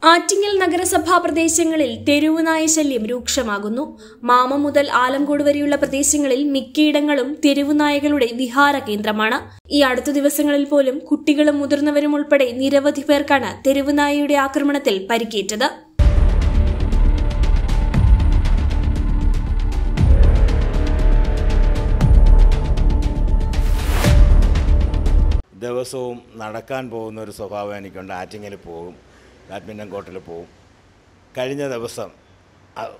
ആറ്റിങ്ങൽ നഗരസഭാ പ്രദേശങ്ങളിൽ തെരുവുനായ ശല്യം രൂക്ഷമാകുന്നു മാമ മുതൽ ആലങ്കോട് വരെയുള്ള പ്രദേശങ്ങളിൽ മിക്കയിടങ്ങളും തെരുവുനായകളുടെ വിഹാര കേന്ദ്രമാണ് ഈ അടുത്ത ദിവസങ്ങളിൽ പോലും കുട്ടികളും മുതിർന്നവരും ഉൾപ്പെടെ നിരവധി പേർക്കാണ് തെരുവുനായയുടെ ആക്രമണത്തിൽ പരിക്കേറ്റത് ദിവസവും നടക്കാൻ പോകുന്ന ഒരു സ്വഭാവം എനിക്കുണ്ട് ആറ്റിങ്ങിൽ പോകും ബാഡ്മിൻ്റൺ കോർട്ടിൽ പോകും കഴിഞ്ഞ ദിവസം അ-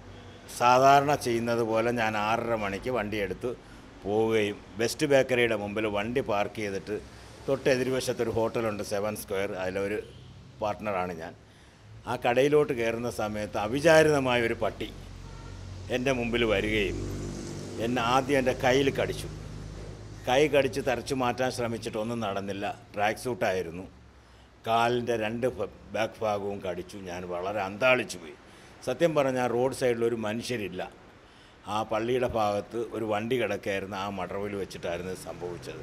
സാധാരണ ചെയ്യുന്നത് പോലെ ഞാൻ ആറര മണിക്ക് വണ്ടിയെടുത്ത് പോവുകയും ബെസ്റ്റ് ബേക്കറിയുടെ മുമ്പിൽ വണ്ടി പാർക്ക് ചെയ്തിട്ട് തൊട്ട് എതിർവശത്തൊരു ഹോട്ടലുണ്ട് സെവൻ സ്ക്വയർ അതിലൊരു പാർട്ട്ണറാണ് ഞാൻ ആ കടയിലോട്ട് കയറുന്ന സമയത്ത് അവിചാരിതമായ ഒരു പട്ടി എൻ്റെ മുമ്പിൽ വരികയും എന്നെ ആദ്യം എൻ്റെ കയ്യിൽ കടിച്ചു കൈ കടിച്ച് തരച്ചു മാറ്റാൻ ശ്രമിച്ചിട്ട് ഒന്നും നടന്നില്ല ട്രാക്ക് സൂട്ടായിരുന്നു കാലിൻ്റെ രണ്ട് ഭ- ബാക്ക് ഭാഗവും കടിച്ചു ഞാൻ വളരെ അന്താളിച്ചു പോയി സത്യം പറഞ്ഞാൽ റോഡ് സൈഡിൽ ഒരു മനുഷ്യരില്ല ആ പള്ളിയുടെ ഭാഗത്ത് ഒരു വണ്ടി കിടക്കായിരുന്നു ആ മടവിൽ വെച്ചിട്ടായിരുന്നു ഇത് സംഭവിച്ചത്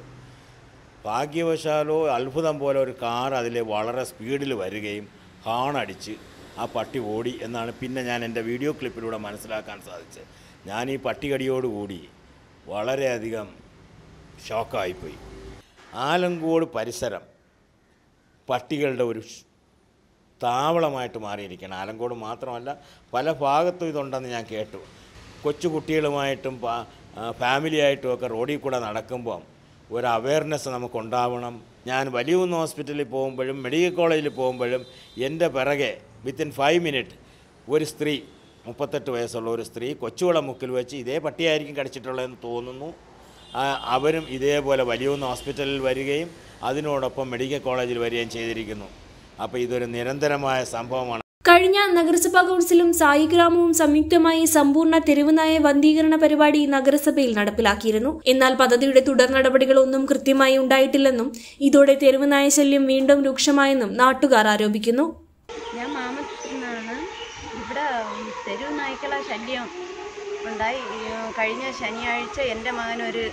ഭാഗ്യവശാലോ അത്ഭുതം പോലെ ഒരു കാർ അതിൽ വളരെ സ്പീഡിൽ വരികയും ഹാണടിച്ച് ആ പട്ടി ഓടി എന്നാണ് പിന്നെ ഞാൻ എൻ്റെ വീഡിയോ ക്ലിപ്പിലൂടെ മനസ്സിലാക്കാൻ സാധിച്ചത് ഞാൻ ഈ പട്ടികടിയോടുകൂടി വളരെയധികം ഷോക്കായിപ്പോയി ആലങ്കോട് പരിസരം പട്ടികളുടെ ഒരു ഷ്- താവളമായിട്ട് മാറിയിരിക്കുകയാണ് ആലങ്കോട് മാത്രമല്ല പല ഭാഗത്തും ഇതുണ്ടെന്ന് ഞാൻ കേട്ടു കൊച്ചു കുട്ടികളുമായിട്ടും പാ- ആ, ഫാമിലിയായിട്ടും ഒക്കെ റോഡിൽ കൂടെ നടക്കുമ്പം ഒരു അവയർനെസ് നമുക്കുണ്ടാവണം ഞാൻ വലിയകുന്ന് ഹോസ്പിറ്റലിൽ പോകുമ്പോഴും മെഡിക്കൽ കോളേജിൽ പോകുമ്പോഴും എൻ്റെ പിറകെ വിത്തിൻ ഫൈവ് മിനിറ്റ് ഒരു സ്ത്രീ മുപ്പത്തെട്ട് വയസ്സുള്ള ഒരു സ്ത്രീ കൊച്ചുകുളം മുക്കിൽ വെച്ച് ഇതേ പട്ടിയായിരിക്കും കടിച്ചിട്ടുള്ളതെന്ന് തോന്നുന്നു ആ, അവരും ഇതേപോലെ വലിയകുന്ന് ഹോസ്പിറ്റലിൽ വരികയും അതിനോടൊപ്പം മെഡിക്കൽ കോളേജിൽ വരികയും ചെയ്തിരിക്കുന്നു അപ്പോൾ ഇതൊരു നിരന്തരമായ സംഭവമാണ് കഴിഞ്ഞ നഗരസഭാ കൌൺസിലും സായിഗ്രാമവും സംയുക്തമായി സമ്പൂർണ്ണ തെരുവുനായ വന്ധീകരണ പരിപാടി നഗരസഭയിൽ നടപ്പിലാക്കിയിരുന്നു എന്നാൽ പദ്ധതിയുടെ തുടർ നടപടികളൊന്നും കൃത്യമായി ഉണ്ടായിട്ടില്ലെന്നും ഇതോടെ തെരുവുനായ ശല്യം വീണ്ടും രൂക്ഷമായെന്നും നാട്ടുകാർ ആരോപിക്കുന്നു ഞാൻ മാമത്തിൽ നിന്നാണ് ഇവിടെ തെരുവ് നായ്ക്കളെ ശല്യം ഉണ്ടായി ഈ കഴിഞ്ഞ ശനിയാഴ്ച എൻ്റെ മകനൊരു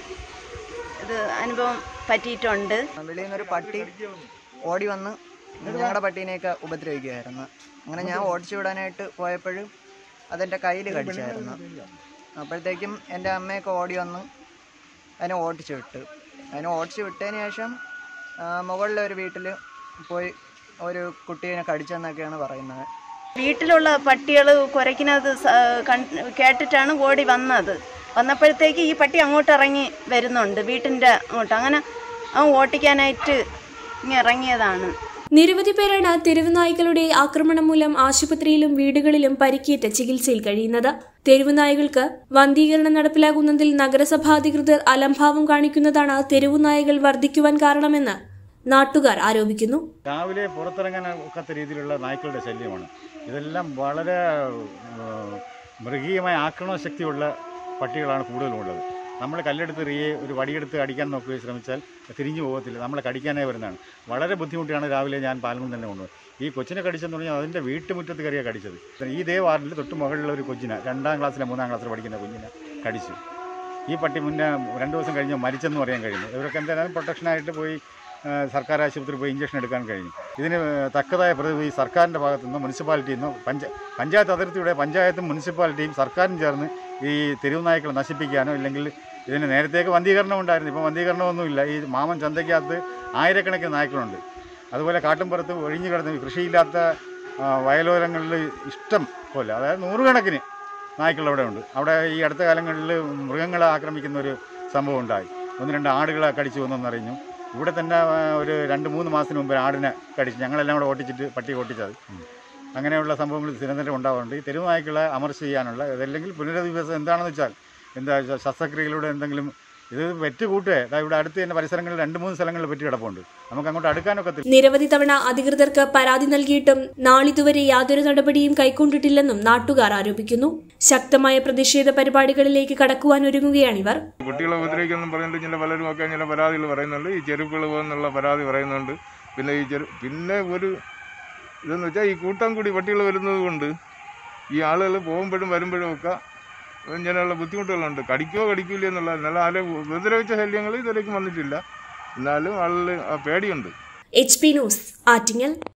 ഇത് അനുഭവം പറ്റിയിട്ടുണ്ട് വെളിയിൽ നിന്നൊരു പട്ടി ഓടി വന്ന് ഞങ്ങളുടെ പട്ടീനെയൊക്കെ ഉപദ്രവിക്കുമായിരുന്നു അങ്ങനെ ഞാൻ ഓടിച്ചു വിടാനായിട്ട് പോയപ്പോഴും അതെൻ്റെ കയ്യിൽ കടിച്ചായിരുന്നു അപ്പോഴത്തേക്കും എൻ്റെ അമ്മയൊക്കെ ഓടി വന്ന് അതിനെ ഓടിച്ചു വിട്ട് അതിനെ ഓടിച്ചു വിട്ടതിന് ശേഷം ആ, മുകളിലെ ഒരു വീട്ടിൽ പോയി ഒരു കുട്ടീനെ കടിച്ചെന്നൊക്കെയാണ് പറയുന്നത് വീട്ടിലുള്ള പട്ടികൾ കുരയ്ക്കുന്നത് സ- കൺ- കേട്ടിട്ടാണ് ഓടി വന്നത് വന്നപ്പോഴത്തേക്ക് ഈ പട്ടി അങ്ങോട്ട് ഇറങ്ങി വരുന്നുണ്ട് വീട്ടിൻ്റെ അങ്ങോട്ട് അങ്ങനെ അവൻ ഓട്ടിക്കാനായിട്ട് ഇങ്ങ് ഇറങ്ങിയതാണ് നിരവധി പേരാണ് തെരുവുനായ്ക്കളുടെ ആക്രമണം മൂലം ആശുപത്രിയിലും വീടുകളിലും പരിക്കേറ്റ് ചികിത്സയിൽ കഴിയുന്നത് തെരുവുനായകൾക്ക് വന്ധീകരണം നടപ്പിലാകുന്നതിൽ നഗരസഭാ അധികൃതർ അലംഭാവം കാണിക്കുന്നതാണ് തെരുവുനായകൾ വർദ്ധിക്കുവാൻ കാരണമെന്ന് നാട്ടുകാർ ആരോപിക്കുന്നു രാവിലെ പുറത്തിറങ്ങാൻ ഒക്കാത്ത രീതിയിലുള്ള നായ്ക്കളുടെ ശല്യമാണ് ഇതെല്ലാം വളരെ ഏഹ്, മൃഗീയമായ ആക്രമണ ശക്തിയുള്ള പട്ടികളാണ് കൂടുതലുമുള്ളത് നമ്മൾ കല്ലെടുത്ത് എറിയെ ഒരു വടിയെടുത്ത് അടിക്കാൻ നോക്കുക ശ്രമിച്ചാൽ തിരിഞ്ഞു പോകത്തില്ല നമ്മളെ കടിക്കാനായി വരുന്നതാണ് വളരെ ബുദ്ധിമുട്ടിയാണ് രാവിലെ ഞാൻ പാലം തന്നെ കൊണ്ടുപോകുന്നത് ഈ കൊച്ചിനെ കടിച്ചെന്ന് പറഞ്ഞാൽ അതിൻ്റെ വീട്ടുമുറ്റത്ത് കയറിയാണ് കടിച്ചത് ഈ ഇതേ വാർഡിൽ തൊട്ട് മുകളിലുള്ള ഒരു കൊച്ചിനെ രണ്ടാം ക്ലാസ്സിലെ മൂന്നാം ക്ലാസ്സിൽ പഠിക്കുന്ന കുഞ്ഞിനെ കടിച്ചു ഈ പട്ടി മുന്നേ രണ്ട് ദിവസം കഴിഞ്ഞ് മരിച്ചെന്ന് പറയാൻ കഴിയുന്നു ഇവരൊക്കെ എന്തായാലും പ്രൊട്ടക്ഷനായിട്ട് പോയി ആ, സർക്കാർ ആശുപത്രിയിൽ പോയി ഇഞ്ചക്ഷൻ എടുക്കാൻ കഴിഞ്ഞു ഇതിന് തക്കതായ പ്രതിവിധി സർക്കാരിൻ്റെ ഭാഗത്തു നിന്നോ മുനിസിപ്പാലിറ്റിയിൽ നിന്നോ പഞ്ച പഞ്ചായത്ത് അതിർത്തിയുടെ പഞ്ചായത്തും മുനിസിപ്പാലിറ്റിയും സർക്കാരും ചേർന്ന് ഈ തെരുവ് നായ്ക്കളെ നശിപ്പിക്കാനോ ഇല്ലെങ്കിൽ ഇതിന് നേരത്തേക്ക് വന്ധീകരണം ഉണ്ടായിരുന്നു ഇപ്പോൾ വന്ധീകരണമൊന്നുമില്ല ഈ മാമൻ ചന്തയ്ക്കകത്ത് ആയിരക്കണക്കിന് നായ്ക്കളുണ്ട് അതുപോലെ കാട്ടുംപുറത്ത് ഒഴിഞ്ഞു കിടന്ന് കൃഷിയില്ലാത്ത ആ, വയലോരങ്ങളിൽ ഇഷ്ടം പോലെ അതായത് നൂറുകണക്കിന് നായ്ക്കൾ അവിടെ ഉണ്ട് അവിടെ ഈ അടുത്ത കാലങ്ങളിൽ മൃഗങ്ങളെ ആക്രമിക്കുന്ന ഒരു സംഭവം ഉണ്ടായി ഒന്ന് രണ്ട് ആടുകളെ കടിച്ചു വന്നെന്നറിഞ്ഞു ഇവിടെ തന്നെ ആ, ഒരു രണ്ട് മൂന്ന് മാസത്തിന് മുമ്പ് ഒരു ആടിനെ കടിച്ചു ഞങ്ങളെല്ലാം കൂടെ ഓട്ടിച്ചിട്ട് പട്ടി ഓട്ടിച്ചത് അങ്ങനെയുള്ള സംഭവങ്ങൾ നിരന്തരം ഉണ്ടാവാറുണ്ട് ഈ തെരുവ് നായ്ക്കളെ അമർച്ച ചെയ്യാനുള്ള അതല്ലെങ്കിൽ പുനരധിവാസം എന്താണെന്ന് വെച്ചാൽ എന്താ വെച്ചാൽ ശസ്ത്രക്രിയയിലൂടെ എന്തെങ്കിലും ഇത് വെറ്റ് കൂട്ടുക ദാ ഇവിടെ അടുത്ത് തന്നെ പരിസരങ്ങളിൽ രണ്ട് മൂന്ന് സ്ഥലങ്ങളിൽ പറ്റി കിടപ്പുണ്ട് നമുക്ക് അങ്ങോട്ട് അടുക്കാനൊക്കെ നിരവധി തവണ അധികൃതർക്ക് പരാതി നൽകിയിട്ടും നാളിതുവരെ യാതൊരു നടപടിയും കൈക്കൊണ്ടിട്ടില്ലെന്നും നാട്ടുകാർ ആരോപിക്കുന്നു ശക്തമായ പ്രതിഷേധ പരിപാടികളിലേക്ക് കടക്കുവാൻ ഒരുങ്ങുകയാണിവർ കുട്ടികളെ ഉപദ്രവിക്കുമെന്നും പറഞ്ഞിട്ട് ചില പലരും ഒക്കെ ചില പരാതികൾ പറയുന്നുണ്ട് ഈ ചെരുപ്പുകൾ എന്നുള്ള പരാതി പറയുന്നുണ്ട് പിന്നെ ഈ ചെറു പിന്നെ ഒരു ഇതെന്ന് വെച്ചാൽ ഈ കൂട്ടം കൂടി പട്ടികൾ വരുന്നത് കൊണ്ട് ഈ ആളുകൾ പോകുമ്പോഴും വരുമ്പോഴും ഒക്കെ ഇങ്ങനെയുള്ള ബുദ്ധിമുട്ടുകളുണ്ട് കടിക്കോ കടിക്കില്ല എന്നുള്ള നല്ല ആരെ ഉപദ്രവിച്ച ശല്യങ്ങൾ ഇതുവരേക്കും വന്നിട്ടില്ല എന്നാലും ആളുകൾ പേടിയുണ്ട് എച്ച് പി ന്യൂസ് ആറ്റിങ്ങൽ